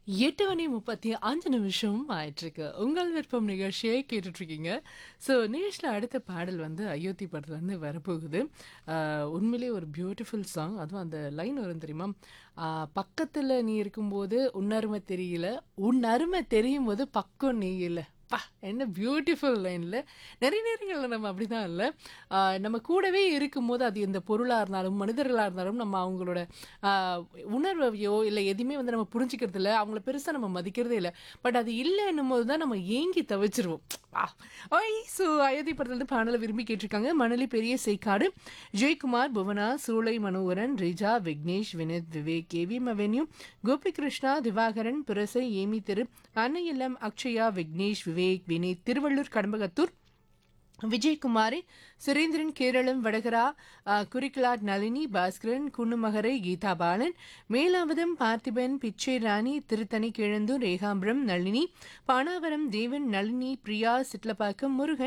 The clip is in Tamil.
எட்டு மணி முப்பத்தி அஞ்சு நிமிஷம் ஆயிட்டிருக்கு உங்கள் விருப்பம் நிகழ்ச்சியை கேட்டுட்ருக்கீங்க ஸோ நிகழ்ச்சியில் அடுத்த பாடல் வந்து அயோத்தி படத்துலேருந்து வரப்போகுது ஆஹ் உண்மையிலேயே ஒரு பியூட்டிஃபுல் சாங் அதுவும் அந்த லைன் வரும் தெரியுமா பக்கத்தில் நீ இருக்கும்போது உன் அருமை தெரியல உன் அருமை தெரியும் போது பக்கம் நீ இல்லை பா என்ன பியூட்டிஃபுல் லைனில் நிறைய நேரங்களில் நம்ம அப்படி தான் இல்லை நம்ம கூடவே இருக்கும்போது அது எந்த பொருளாக இருந்தாலும் மனிதர்களாக இருந்தாலும் நம்ம அவங்களோட ஆஹ், உணர்வையோ இல்லை எதையுமே வந்து நம்ம புரிஞ்சுக்கிறது இல்லை அவங்கள பெருசாக நம்ம மதிக்கிறதே இல்லை பட் அது இல்லைன்னும் போது தான் நம்ம ஏங்கி தவிச்சிருவோம் ஓய் ஸோ அயோத்தி படத்துலேருந்து பாடலை விரும்பி கேட்டிருக்காங்க மணலி பெரிய Sekkadu Jayakumar Bhuvana Choolai Manoharan Rija Vignesh Vinith Vivek KVM avenue Gopikrishna Divakaran Purasai Amy Thiru Annaiillam Akshaya Vignesh Vivek Vineeth Thiruvallur Kadambathur Vijayakumari Surendran Keralam Vadakara அஹ், குறிக்கலாட் நளினி பாஸ்கரன் குன்னுமகரை கீதா பாலன் மேலாவதம் பார்த்திபன் பிச்சை ராணி திருத்தணி கிழந்தூர் ஏகாம்பரம் நளினி பானாவரம் தேவன் நளினி பிரியா சிட்லப்பாக்கம் முருகன்